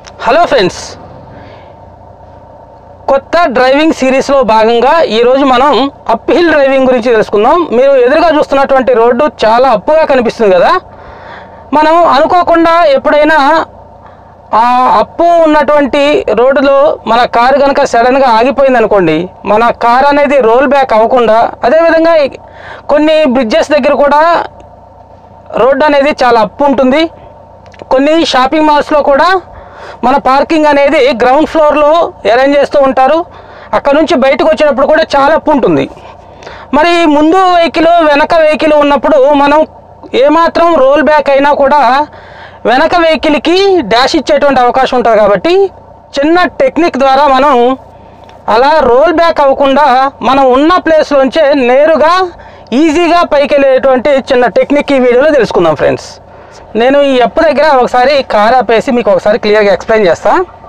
hello friends కొత్త driving సిరీస్లో భాగంగా ఈరోజు మనం అప్ హిల్ డ్రైవింగ్ గురించి తెలుసుకుందాం మీరు ఎదురుగా చూస్తున్నటువంటి రోడ్డు చాలా అప్పుగా కనిపిస్తుంది కదా మనం అనుకోకుండా ఎప్పుడైనా ఆ అప్పు ఉన్నటువంటి రోడ్డులో మన కారు కనుక సడన్గా ఆగిపోయింది అనుకోండి మన కార్ అనేది రోల్ బ్యాక్ అవ్వకుండా అదేవిధంగా కొన్ని బ్రిడ్జెస్ దగ్గర కూడా రోడ్డు అనేది చాలా అప్పు ఉంటుంది కొన్ని షాపింగ్ మాల్స్లో కూడా మన పార్కింగ్ అనేది గ్రౌండ్ ఫ్లోర్లో అరేంజ్ చేస్తూ ఉంటారు అక్కడ నుంచి బయటకు వచ్చినప్పుడు కూడా చాలా అప్పు ఉంటుంది మరి ముందు వెహికల్ వెనక వెహికల్ ఉన్నప్పుడు మనం ఏమాత్రం రోల్ బ్యాక్ అయినా కూడా వెనక వెహికల్కి డాష్ ఇచ్చేటువంటి అవకాశం ఉంటుంది కాబట్టి చిన్న టెక్నిక్ ద్వారా మనం అలా రోల్ బ్యాక్ అవ్వకుండా మనం ఉన్న ప్లేస్లోంచే నేరుగా ఈజీగా పైకి వెళ్ళేటువంటి చిన్న టెక్నిక్ ఈ వీడియోలో తెలుసుకుందాం ఫ్రెండ్స్ నేను ఈ అప్పు దగ్గర ఒకసారి కార్ ఆపేసి మీకు ఒకసారి క్లియర్గా ఎక్స్ప్లెయిన్ చేస్తా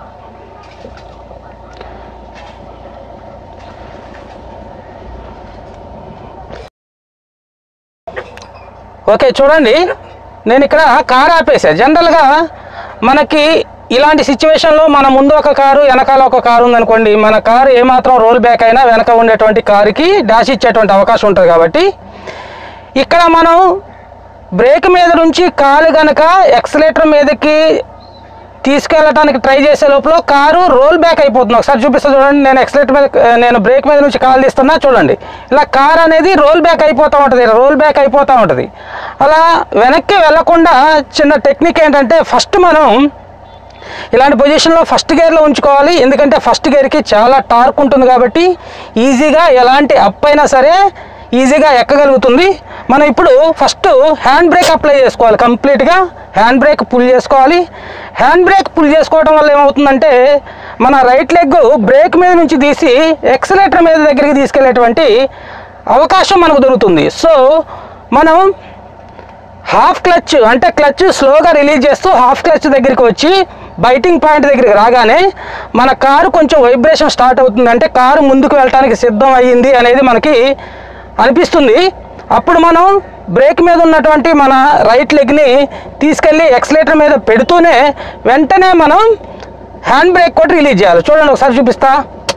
ఓకే చూడండి నేను ఇక్కడ కార్ ఆపేసా జనరల్గా మనకి ఇలాంటి సిచ్యువేషన్లో మన ముందు ఒక కారు వెనకాల ఒక కారు ఉందనుకోండి మన కారు ఏమాత్రం రోల్ బ్యాక్ అయినా వెనక ఉండేటువంటి కారుకి డాష్ ఇచ్చేటువంటి అవకాశం ఉంటుంది కాబట్టి ఇక్కడ మనం బ్రేక్ మీద నుంచి కాలు గనక ఎక్సలేటర్ మీదకి తీసుకెళ్ళటానికి ట్రై చేసే లోపల కారు రోల్ బ్యాక్ అయిపోతుంది ఒకసారి చూపిస్తా చూడండి నేను ఎక్సలేటర్ మీద నేను బ్రేక్ మీద నుంచి కాలు తీస్తున్నా చూడండి ఇలా కార్ అనేది రోల్ బ్యాక్ అయిపోతూ ఉంటుంది రోల్ బ్యాక్ అయిపోతూ ఉంటుంది అలా వెనక్కి వెళ్ళకుండా చిన్న టెక్నిక్ ఏంటంటే ఫస్ట్ మనం ఇలాంటి పొజిషన్లో ఫస్ట్ గేర్లో ఉంచుకోవాలి ఎందుకంటే ఫస్ట్ గేర్కి చాలా టార్క్ ఉంటుంది కాబట్టి ఈజీగా ఎలాంటి అప్ అయినా సరే ఈజీగా ఎక్కగలుగుతుంది మనం ఇప్పుడు ఫస్ట్ హ్యాండ్ బ్రేక్ అప్లై చేసుకోవాలి కంప్లీట్గా హ్యాండ్ బ్రేక్ పుల్ చేసుకోవాలి హ్యాండ్ బ్రేక్ పుల్ చేసుకోవడం వల్ల ఏమవుతుందంటే మన రైట్ లెగ్ బ్రేక్ మీద నుంచి తీసి ఎక్సలేటర్ మీద దగ్గరికి తీసుకెళ్లేటువంటి అవకాశం మనకు దొరుకుతుంది సో మనం హాఫ్ క్లచ్ అంటే క్లచ్ స్లోగా రిలీజ్ చేస్తూ హాఫ్ క్లచ్ దగ్గరికి వచ్చి బైటింగ్ పాయింట్ దగ్గరికి రాగానే మన కారు కొంచెం వైబ్రేషన్ స్టార్ట్ అవుతుంది అంటే కారు ముందుకు వెళ్ళటానికి సిద్ధం అయ్యింది అనేది మనకి అనిపిస్తుంది అప్పుడు మనం బ్రేక్ మీద ఉన్నటువంటి మన రైట్ లెగ్ని తీసుకెళ్ళి ఎక్సలేటర్ మీద పెడుతూనే వెంటనే మనం హ్యాండ్ బ్రేక్ కూడా రిలీజ్ చేయాలి చూడండి ఒకసారి చూపిస్తా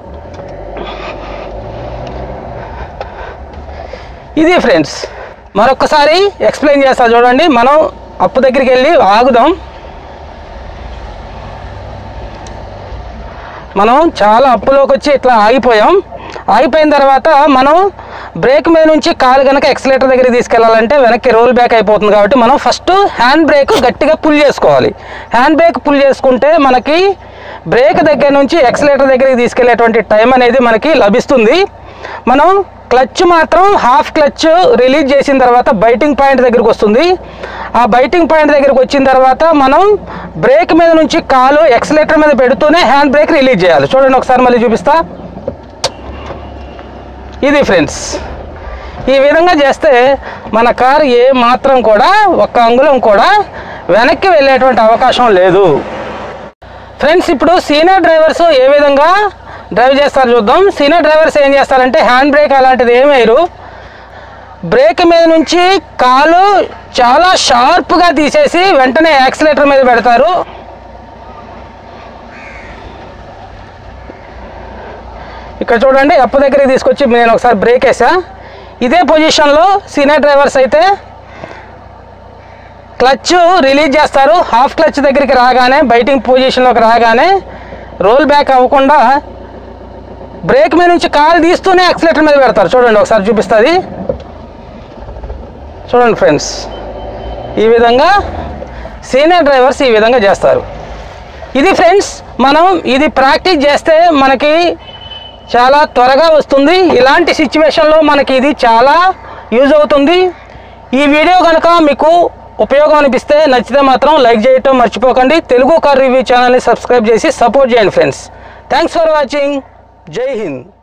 ఇది ఫ్రెండ్స్ మరొకసారి ఎక్స్ప్లెయిన్ చేస్తా చూడండి మనం అప్పు దగ్గరికి వెళ్ళి ఆగుదాం మనం చాలా అప్పులోకి వచ్చి ఇట్లా ఆగిపోయాం ఆగిపోయిన తర్వాత మనం బ్రేక్ మీద నుంచి కాలు కనుక ఎక్సలేటర్ దగ్గరికి తీసుకెళ్ళాలంటే వెనక్కి రోల్ బ్యాక్ అయిపోతుంది కాబట్టి మనం ఫస్ట్ హ్యాండ్ బ్రేక్ గట్టిగా పుల్ చేసుకోవాలి హ్యాండ్ బ్రేక్ పుల్ చేసుకుంటే మనకి బ్రేక్ దగ్గర నుంచి ఎక్సలేటర్ దగ్గరికి తీసుకెళ్లేటువంటి టైం అనేది మనకి లభిస్తుంది మనం క్లచ్ మాత్రం హాఫ్ క్లచ్ రిలీజ్ చేసిన తర్వాత బైటింగ్ పాయింట్ దగ్గరికి వస్తుంది ఆ బైటింగ్ పాయింట్ దగ్గరికి వచ్చిన తర్వాత మనం బ్రేక్ మీద నుంచి కాలు ఎక్సలేటర్ మీద పెడుతూనే హ్యాండ్ బ్రేక్ రిలీజ్ చేయాలి చూడండి ఒకసారి మళ్ళీ చూపిస్తా ఇది ఫ్రెండ్స్ ఈ విధంగా చేస్తే మన కారు ఏ మాత్రం కూడా ఒక్క అంగుళం కూడా వెనక్కి వెళ్ళేటువంటి అవకాశం లేదు ఫ్రెండ్స్ ఇప్పుడు సీనియర్ డ్రైవర్స్ ఏ విధంగా డ్రైవ్ చేస్తారు చూద్దాం సీనియర్ డ్రైవర్స్ ఏం చేస్తారంటే హ్యాండ్ బ్రేక్ అలాంటిది ఏం వేయరు బ్రేక్ మీద నుంచి కాలు చాలా షార్ప్గా తీసేసి వెంటనే యాక్సిలేటర్ మీద పెడతారు ఇక్కడ చూడండి అప్పు దగ్గరికి తీసుకొచ్చి నేను ఒకసారి బ్రేక్ వేసా ఇదే పొజిషన్లో సీనియర్ డ్రైవర్స్ అయితే క్లచ్ రిలీజ్ చేస్తారు హాఫ్ క్లచ్ దగ్గరికి రాగానే బైటింగ్ పొజిషన్లోకి రాగానే రోల్ బ్యాక్ అవ్వకుండా బ్రేక్ మీద నుంచి కాలు తీస్తూనే యాక్సిలేటర్ మీద పెడతారు చూడండి ఒకసారి చూపిస్తుంది చూడండి ఫ్రెండ్స్ ఈ విధంగా సీనియర్ డ్రైవర్స్ ఈ విధంగా చేస్తారు ఇది ఫ్రెండ్స్ మనం ఇది ప్రాక్టీస్ చేస్తే మనకి చాలా త్వరగా వస్తుంది ఇలాంటి సిచ్యువేషన్లో మనకి ఇది చాలా యూజ్ అవుతుంది ఈ వీడియో కనుక మీకు ఉపయోగం అనిపిస్తే నచ్చితే మాత్రం లైక్ చేయటం మర్చిపోకండి తెలుగు కార్ రివ్యూ ఛానల్ని సబ్స్క్రైబ్ చేసి సపోర్ట్ చేయండి friends thanks for watching Jai Hind